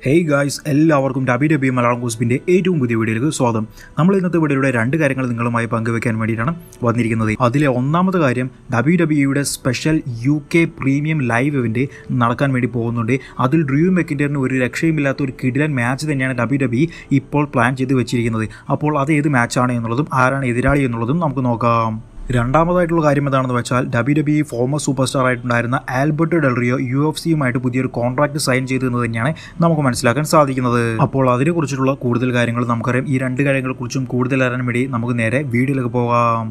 hey guys എല്ലാവർക്കും ഡബി ഡബി മലയാളം കൂസ്പിൻ്റെ ഏറ്റവും പുതിയ വീഡിയോയിലേക്ക് സ്വാഗതം നമ്മൾ ഇന്നത്തെ വീഡിയോയുടെ രണ്ട് കാര്യങ്ങൾ നിങ്ങളുമായി പങ്കുവെക്കാൻ വേണ്ടിയിട്ടാണ് വന്നിരിക്കുന്നത് അതിലെ ഒന്നാമത്തെ കാര്യം ഡബി ഡബിയുടെ special U K premium live event നടക്കാൻ വേണ്ടി പോകുന്നുണ്ട് അതിൽ ഡ്രൂ മെക്കിൻ്ററിന് ഒരു രക്ഷയുമില്ലാത്ത ഒരു കിടിലൻ മാച്ച് തന്നെയാണ് ഡബി ഡബി ഇപ്പോൾ പ്ലാൻ ചെയ്ത് വെച്ചിരിക്കുന്നത് അപ്പോൾ അത് ഏത് മാച്ചാണ് എന്നുള്ളതും ആരാണ് എതിരാളി എന്നുള്ളതും നമുക്ക് നോക്കാം രണ്ടാമതായിട്ടുള്ള കാര്യം എന്താണെന്ന് വെച്ചാൽ W W former superstar ആയിട്ടുണ്ടായിരുന്ന ആൽബർട്ടോ ഡെൽറിയോ യു എഫ് സിയുമായിട്ട് പുതിയൊരു കോൺട്രാക്ട് സൈൻ ചെയ്തതെന്ന് തന്നെയാണ് നമുക്ക് മനസ്സിലാക്കാൻ സാധിക്കുന്നത് അപ്പോൾ അതിനെക്കുറിച്ചിട്ടുള്ള കൂടുതൽ കാര്യങ്ങൾ നമുക്കറിയാം ഈ രണ്ട് കാര്യങ്ങളെക്കുറിച്ചും കൂടുതൽ അറിയാൻ വേണ്ടി നമുക്ക് നേരെ വീഡിയോയിലേക്ക് പോകാം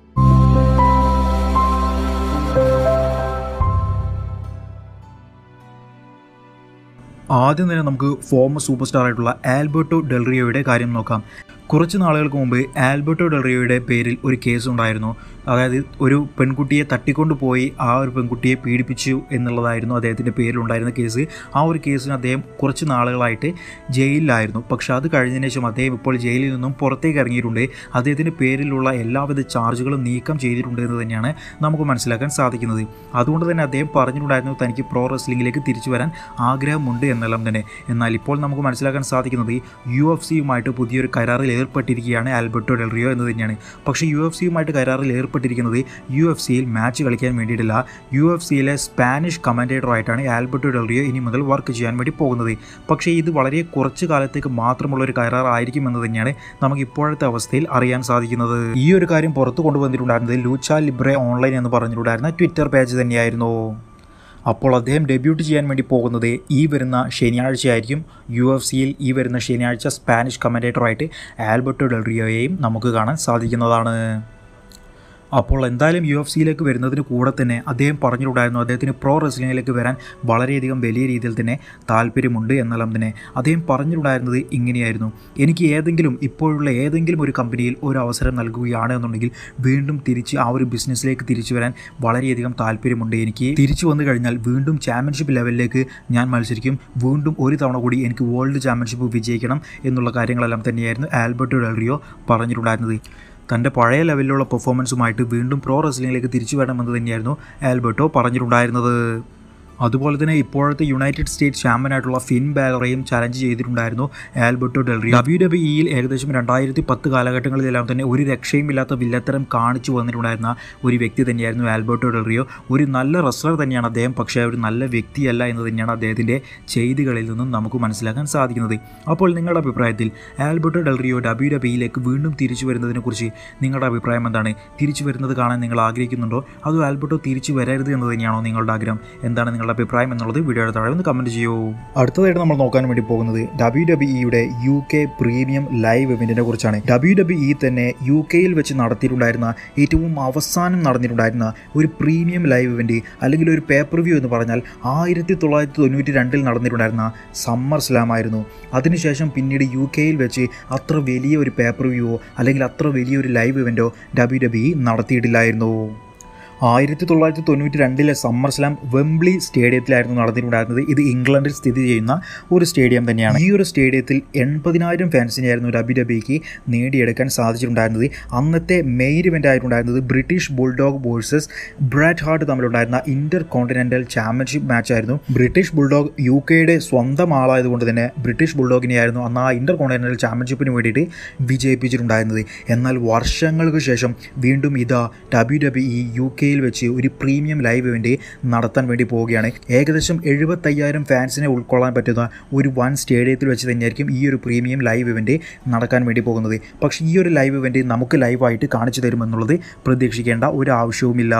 ആദ്യം തന്നെ നമുക്ക് ഫോമർ സൂപ്പർ സ്റ്റാർ ആയിട്ടുള്ള ആൽബർട്ടോ ഡെൽറിയോയുടെ കാര്യം നോക്കാം കുറച്ച് നാളുകൾക്ക് മുമ്പ് ആൽബർട്ടോ ഡെൽറിയോയുടെ പേരിൽ ഒരു കേസ് ഉണ്ടായിരുന്നു അതായത് ഒരു പെൺകുട്ടിയെ തട്ടിക്കൊണ്ടുപോയി ആ ഒരു പെൺകുട്ടിയെ പീഡിപ്പിച്ചു എന്നുള്ളതായിരുന്നു അദ്ദേഹത്തിൻ്റെ പേരിലുണ്ടായിരുന്ന കേസ് ആ ഒരു കേസിന് അദ്ദേഹം കുറച്ച് നാളുകളായിട്ട് ജയിലിലായിരുന്നു പക്ഷേ അത് കഴിഞ്ഞതിന് ശേഷം അദ്ദേഹം ഇപ്പോൾ ജയിലിൽ നിന്നും പുറത്തേക്ക് ഇറങ്ങിയിട്ടുണ്ട് അദ്ദേഹത്തിൻ്റെ പേരിലുള്ള എല്ലാവിധ ചാർജുകളും നീക്കം ചെയ്തിട്ടുണ്ട് എന്ന് തന്നെയാണ് നമുക്ക് മനസ്സിലാക്കാൻ സാധിക്കുന്നത് അതുകൊണ്ട് തന്നെ അദ്ദേഹം പറഞ്ഞിട്ടുണ്ടായിരുന്നു തനിക്ക് പ്രോ റെസ്ലിംഗിലേക്ക് തിരിച്ചു വരാൻ ആഗ്രഹമുണ്ട് എന്നെല്ലാം തന്നെ എന്നാൽ ഇപ്പോൾ നമുക്ക് മനസ്സിലാക്കാൻ സാധിക്കുന്നത് യു എഫ് സിയുമായിട്ട് പുതിയൊരു കരാറിൽ ഏർപ്പെട്ടിരിക്കുകയാണ് ആൽബർട്ടോ ഡെൽറിയോ എന്ന് തന്നെയാണ് പക്ഷേ യു എഫ് സിയുമായിട്ട് കരാറിൽ ഏർപ്പെട്ടിരിക്കുന്നത് യു എഫ് സിയിൽ മാച്ച് കളിക്കാൻ വേണ്ടിയിട്ടില്ല യു എഫ് സിയിലെ സ്പാനിഷ് കമൻറ്റേറ്ററായിട്ടാണ് ആൽബർട്ടോ ഡെൽറിയോ ഇനി മുതൽ വർക്ക് ചെയ്യാൻ വേണ്ടി പോകുന്നത് പക്ഷേ ഇത് വളരെ കുറച്ച് കാലത്തേക്ക് മാത്രമുള്ള ഒരു കരാർ ആയിരിക്കും എന്ന് തന്നെയാണ് നമുക്ക് ഇപ്പോഴത്തെ അവസ്ഥയിൽ അറിയാൻ സാധിക്കുന്നത് ഈ ഒരു കാര്യം പുറത്തു കൊണ്ടുവന്നിട്ടുണ്ടായിരുന്നത് ലൂച്ച ലിബ്രെ ഓൺലൈൻ എന്ന് പറഞ്ഞിട്ടുണ്ടായിരുന്ന ട്വിറ്റർ പേജ് തന്നെയായിരുന്നു അപ്പോൾ അദ്ദേഹം ഡെബ്യൂട്ട് ചെയ്യാൻ വേണ്ടി പോകുന്നത് ഈ വരുന്ന ശനിയാഴ്ചയായിരിക്കും യു എഫ് സിയിൽ ഈ വരുന്ന ശനിയാഴ്ച സ്പാനിഷ് കമൻറ്റേറ്ററായിട്ട് ആൽബർട്ടോ ഡെൽറിയോയെയും നമുക്ക് കാണാൻ സാധിക്കുന്നതാണ് അപ്പോൾ എന്തായാലും യു എഫ് സിയിലേക്ക് വരുന്നതിന് കൂടെ തന്നെ അദ്ദേഹം പറഞ്ഞിട്ടുണ്ടായിരുന്നു അദ്ദേഹത്തിന് പ്രോ റെസ്ലിംഗിലേക്ക് വരാൻ വളരെയധികം വലിയ രീതിയിൽ തന്നെ താല്പര്യമുണ്ട് എന്നെല്ലാം തന്നെ അദ്ദേഹം പറഞ്ഞിട്ടുണ്ടായിരുന്നത് ഇങ്ങനെയായിരുന്നു എനിക്ക് ഏതെങ്കിലും ഇപ്പോഴുള്ള ഏതെങ്കിലും ഒരു കമ്പനിയിൽ ഒരു അവസരം നൽകുകയാണ് എന്നുണ്ടെങ്കിൽ വീണ്ടും തിരിച്ച് ആ ഒരു ബിസിനസ്സിലേക്ക് തിരിച്ചു വരാൻ വളരെയധികം താല്പര്യമുണ്ട് എനിക്ക് തിരിച്ചു വന്നു കഴിഞ്ഞാൽ വീണ്ടും ചാമ്പ്യൻഷിപ്പ് ലെവലിലേക്ക് ഞാൻ മത്സരിക്കും വീണ്ടും ഒരു തവണ കൂടി എനിക്ക് വേൾഡ് ചാമ്പ്യൻഷിപ്പ് വിജയിക്കണം എന്നുള്ള കാര്യങ്ങളെല്ലാം തന്നെയായിരുന്നു ആൽബർട്ടോ ഡെൽറിയോ പറഞ്ഞിട്ടുണ്ടായിരുന്നത് തൻ്റെ പഴയ ലെവലിലുള്ള പെർഫോമൻസുമായിട്ട് വീണ്ടും പ്രോ റെസ്ലിംഗിലേക്ക് തിരിച്ചു വരണമെന്ന് തന്നെയായിരുന്നു ആൽബർട്ടോ പറഞ്ഞിട്ടുണ്ടായിരുന്നത് അതുപോലെ തന്നെ ഇപ്പോഴത്തെ യുണൈറ്റഡ് സ്റ്റേറ്റ്സ് ചാമ്പ്യനായിട്ടുള്ള ഫിൻ ബാലറയും ചലഞ്ച് ചെയ്തിട്ടുണ്ടായിരുന്നു ആൽബർട്ടോ ഡെൽറി ഡബ്ല്യു ഡബ്ല്യു ഇയിൽ ഏകദേശം രണ്ടായിരത്തി പത്ത് കാലഘട്ടങ്ങളിലെല്ലാം തന്നെ ഒരു രക്ഷയുമില്ലാത്ത വില്ലത്തരം കാണിച്ചു വന്നിട്ടുണ്ടായിരുന്ന ഒരു വ്യക്തി തന്നെയായിരുന്നു ആൽബർട്ടോ ഡെൽറിയോ ഒരു നല്ല റെസ്ലർ തന്നെയാണ് അദ്ദേഹം പക്ഷേ ഒരു നല്ല വ്യക്തിയല്ല എന്ന് തന്നെയാണ് അദ്ദേഹത്തിൻ്റെ ചെയ്തികളിൽ നിന്നും നമുക്ക് മനസ്സിലാക്കാൻ സാധിക്കുന്നത് അപ്പോൾ നിങ്ങളുടെ അഭിപ്രായത്തിൽ ആൽബർട്ടോ ഡെൽറിയോ ഡബ്ല്യു ഡബ്ല്യുയിലേക്ക് വീണ്ടും തിരിച്ചു വരുന്നതിനെക്കുറിച്ച് നിങ്ങളുടെ അഭിപ്രായം എന്താണ് തിരിച്ചു വരുന്നത് കാണാൻ നിങ്ങൾ ആഗ്രഹിക്കുന്നുണ്ടോ അതോ ആൽബർട്ടോ തിരിച്ചു വരരുത് എന്ന് തന്നെയാണോ നിങ്ങളുടെ ആഗ്രഹം എന്താണ് നിങ്ങളുടെ നിങ്ങളുടെ അഭിപ്രായം എന്നുള്ളത് വീഡിയോയുടെ താഴെ ഒന്ന് കമൻറ്റ് ചെയ്യൂ അടുത്തതായിട്ട് നമ്മൾ നോക്കാൻ വേണ്ടി പോകുന്നത് ഡബ്ല്യു ഡബ്ല്യു ഇയുടെ യു കെ പ്രീമിയം ലൈവ് ഇവൻറ്റിനെ കുറിച്ചാണ് ഡബ്ല്യു ഡബ്ല്യു ഇ തന്നെ യു കെയിൽ വെച്ച് നടത്തിയിട്ടുണ്ടായിരുന്ന ഏറ്റവും അവസാനം നടന്നിട്ടുണ്ടായിരുന്ന ഒരു പ്രീമിയം ലൈവ് ഇവൻറ്റ് അല്ലെങ്കിൽ ഒരു പേപ്പർ വ്യൂ എന്ന് പറഞ്ഞാൽ ആയിരത്തി തൊള്ളായിരത്തി തൊണ്ണൂറ്റി രണ്ടിൽ നടന്നിട്ടുണ്ടായിരുന്ന സമ്മർ സ്ലാം ആയിരുന്നു അതിനുശേഷം പിന്നീട് യു കെയിൽ വെച്ച് അത്ര വലിയ ഒരു പേപ്പർ വ്യൂവോ അല്ലെങ്കിൽ അത്ര വലിയൊരു ലൈവ് ഇവൻറ്റോ ഡബ്ല്യു ഡബ്ല്യു ഇ നടത്തിയിട്ടില്ലായിരുന്നു ആയിരത്തി തൊള്ളായിരത്തി തൊണ്ണൂറ്റി രണ്ടിലെ സമ്മർ സ്ലാം വെംബ്ലി സ്റ്റേഡിയത്തിലായിരുന്നു നടന്നിട്ടുണ്ടായിരുന്നത് ഇത് ഇംഗ്ലണ്ടിൽ സ്ഥിതി ചെയ്യുന്ന ഒരു സ്റ്റേഡിയം തന്നെയാണ് ഈ ഒരു സ്റ്റേഡിയത്തിൽ എൺപതിനായിരം ഫാൻസിനെയായിരുന്നു ഡബ്ല്യു ഡബ്ല്യുക്ക് നേടിയെടുക്കാൻ സാധിച്ചിട്ടുണ്ടായിരുന്നത് അന്നത്തെ മെയിൻ ഇവൻ്റ് ആയിട്ടുണ്ടായിരുന്നത് British bulldog versus Bret Hart തമ്മിലുണ്ടായിരുന്ന ഇന്റർ കോണ്ടിനെൻ്റൽ ചാമ്പ്യൻഷിപ്പ് മാച്ച് ആയിരുന്നു ബ്രിട്ടീഷ് ബുൾഡോഗ് യു കെയുടെ സ്വന്തം ആളായതുകൊണ്ട് തന്നെ ബ്രിട്ടീഷ് ബുൾഡോഗിനെയായിരുന്നു അന്ന് ആ ഇന്റർ കോണ്ടിനെൻ്റൽ ചാമ്പ്യൻഷിപ്പിന് വേണ്ടിയിട്ട് വിജയിപ്പിച്ചിട്ടുണ്ടായിരുന്നത് എന്നാൽ വർഷങ്ങൾക്ക് ശേഷം വീണ്ടും ഇതാ W W E U K യിൽ വെച്ച് ഒരു പ്രീമിയം ലൈവ് ഇവൻ്റ് നടത്താൻ വേണ്ടി പോവുകയാണ് ഏകദേശം എഴുപത്തയ്യായിരം ഫാൻസിനെ ഉൾക്കൊള്ളാൻ പറ്റുന്ന ഒരു വൺ സ്റ്റേഡിയത്തിൽ വെച്ച് തന്നെയായിരിക്കും ഈ ഒരു പ്രീമിയം ലൈവ് ഇവൻ്റ് നടക്കാൻ വേണ്ടി പോകുന്നത് പക്ഷേ ഈ ഒരു ലൈവ് ഇവൻ്റ് നമുക്ക് ലൈവായിട്ട് കാണിച്ചു തരുമെന്നുള്ളത് പ്രതീക്ഷിക്കേണ്ട ഒരു ആവശ്യവുമില്ല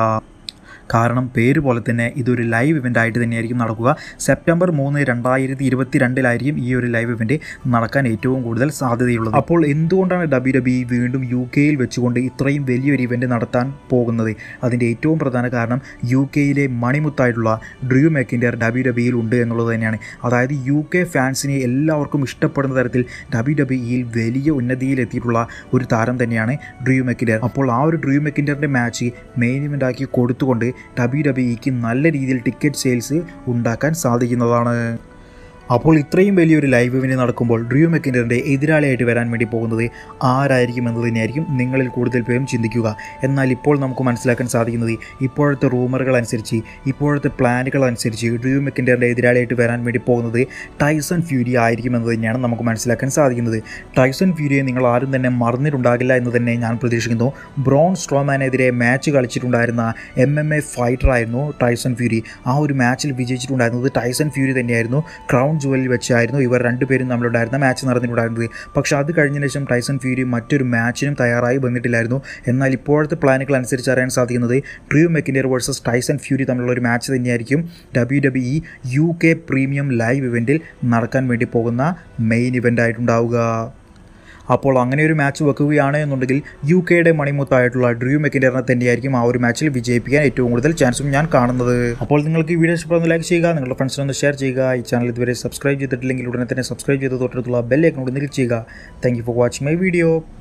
കാരണം പേര് പോലെ തന്നെ ഇതൊരു ലൈവ് ഇവൻ്റ് ആയിട്ട് തന്നെയായിരിക്കും നടക്കുക സെപ്റ്റംബർ മൂന്ന് രണ്ടായിരത്തി ഇരുപത്തി രണ്ടിലായിരിക്കും ഈ ഒരു ലൈവ് ഇവൻ്റ് നടക്കാൻ ഏറ്റവും കൂടുതൽ സാധ്യതയുള്ളത് അപ്പോൾ എന്തുകൊണ്ടാണ് ഡബ്ല്യു ഡബ്ല്യു വീണ്ടും യു കെയിൽ വെച്ചുകൊണ്ട് ഇത്രയും വലിയൊരു ഇവൻ്റ് നടത്താൻ പോകുന്നത് അതിൻ്റെ ഏറ്റവും പ്രധാന കാരണം യു കെയിലെ മണിമുത്തായിട്ടുള്ള ഡ്രൂ മെക്കിൻ്റർ ഡബ്ല്യു ഡബ്ല്യുയിൽ ഉണ്ട് എന്നുള്ളത് തന്നെയാണ് അതായത് യു കെ ഫാൻസിനെ എല്ലാവർക്കും ഇഷ്ടപ്പെടുന്ന തരത്തിൽ ഡബ്ല്യു ഡബ്ല്യുയിൽ വലിയ ഉന്നതിയിലെത്തിയിട്ടുള്ള ഒരു താരം തന്നെയാണ് ഡ്രൂ മെക്കിൻ്റർ അപ്പോൾ ആ ഒരു ഡ്രൂ മെക്കിൻ്ററിൻ്റെ മാച്ച് മെയിൻ ഇവൻ്റാക്കി കൊടുത്തുകൊണ്ട് ഡബ്ല്യു ഡബ്ല്യുഇക്ക് നല്ല രീതിയിൽ ടിക്കറ്റ് സെയിൽസ് ഉണ്ടാക്കാൻ സാധിക്കുന്നതാണ് അപ്പോൾ ഇത്രയും വലിയൊരു ലൈവ് ഇവന്റ് നടക്കുമ്പോൾ ഡ്രൂ മെക്കിൻഡറിൻ്റെ എതിരാളിയായിട്ട് വരാൻ വേണ്ടി പോകുന്നത് ആരായിരിക്കും എന്ന് തന്നെയായിരിക്കും നിങ്ങളിൽ കൂടുതൽ പേരും ചിന്തിക്കുക എന്നാൽ ഇപ്പോൾ നമുക്ക് മനസ്സിലാക്കാൻ സാധിക്കുന്നത് ഇപ്പോഴത്തെ റൂമറുകൾ അനുസരിച്ച് ഇപ്പോഴത്തെ പ്ലാനുകൾ അനുസരിച്ച് ഡ്രൂ മെക്കിൻഡറിൻ്റെ എതിരാളിയായിട്ട് വരാൻ വേണ്ടി പോകുന്നത് ടൈസൺ ഫ്യൂരി ആയിരിക്കുമെന്ന് തന്നെയാണ് നമുക്ക് മനസ്സിലാക്കാൻ സാധിക്കുന്നത് ടൈസൺ ഫ്യൂരിയെ നിങ്ങൾ ആരും തന്നെ മറന്നിട്ടുണ്ടാകില്ല എന്ന് തന്നെ ഞാൻ പ്രതീക്ഷിക്കുന്നു ബ്രോൺ സ്ട്രോമാനെതിരെ മാച്ച് കളിച്ചിട്ടുണ്ടായിരുന്ന എം എം എ ഫൈറ്ററായിരുന്നു ടൈസൺ ഫ്യൂരി ആ ഒരു മാച്ചിൽ വിജയിച്ചിട്ടുണ്ടായിരുന്നത് ടൈസൺ ഫ്യൂരി തന്നെയായിരുന്നു ക്രൗൺ ജുവലിൽ വെച്ചായിരുന്നു ഇവർ രണ്ടുപേരും തമ്മിലുണ്ടായിരുന്ന മാച്ച് നടന്നിട്ടുണ്ടായിരുന്നത് പക്ഷേ അത് കഴിഞ്ഞ ശേഷം ടൈസൺ ഫ്യൂരി മറ്റൊരു മാച്ചിനും തയ്യാറായി വന്നിട്ടില്ലായിരുന്നു എന്നാൽ ഇപ്പോഴത്തെ പ്ലാനുകൾ അനുസരിച്ച് അറിയാൻ സാധിക്കുന്നത് ഡ്രൂ മെക്കിൻഡിയർ വേഴ്സസ് ടൈസൺ ഫ്യൂരി തമ്മിലുള്ള ഒരു മാച്ച് തന്നെയായിരിക്കും W W E U K premium live ഇവൻറ്റിൽ നടക്കാൻ വേണ്ടി പോകുന്ന മെയിൻ ഇവൻ്റ് ആയിട്ടുണ്ടാവുക അപ്പോൾ അങ്ങനെ ഒരു മാച്ച് വെക്കുകയാണ് എന്നുണ്ടെങ്കിൽ യു കെയുടെ മണിമുത്തായിട്ടുള്ള ഡ്രൂ മെക്കിൻഡറിനെ തന്നെയായിരിക്കും ആ ഒരു മാച്ചിൽ വിജയിപ്പിക്കാൻ ഏറ്റവും കൂടുതൽ ചാൻസും ഞാൻ കാണുന്നത് അപ്പോൾ നിങ്ങൾക്ക് ഈ വീഡിയോ ഇഷ്ടപ്പെടുന്ന ലൈക്ക് ചെയ്യുക നിങ്ങളുടെ ഫ്രണ്ട്സിനൊന്ന് ഷെയർ ചെയ്യുക ഈ ചാനൽ ഇതുവരെ സബ്സ്ക്രൈബ് ചെയ്തിട്ടില്ലെങ്കിൽ ഉടനെ തന്നെ സബ്സ്ക്രൈബ് ചെയ്ത് തൊട്ടടുത്തുള്ള ബെല്ലൈക്കൺ കൂടി ക്ലിക്ക് ചെയ്യുക thank you for watching my video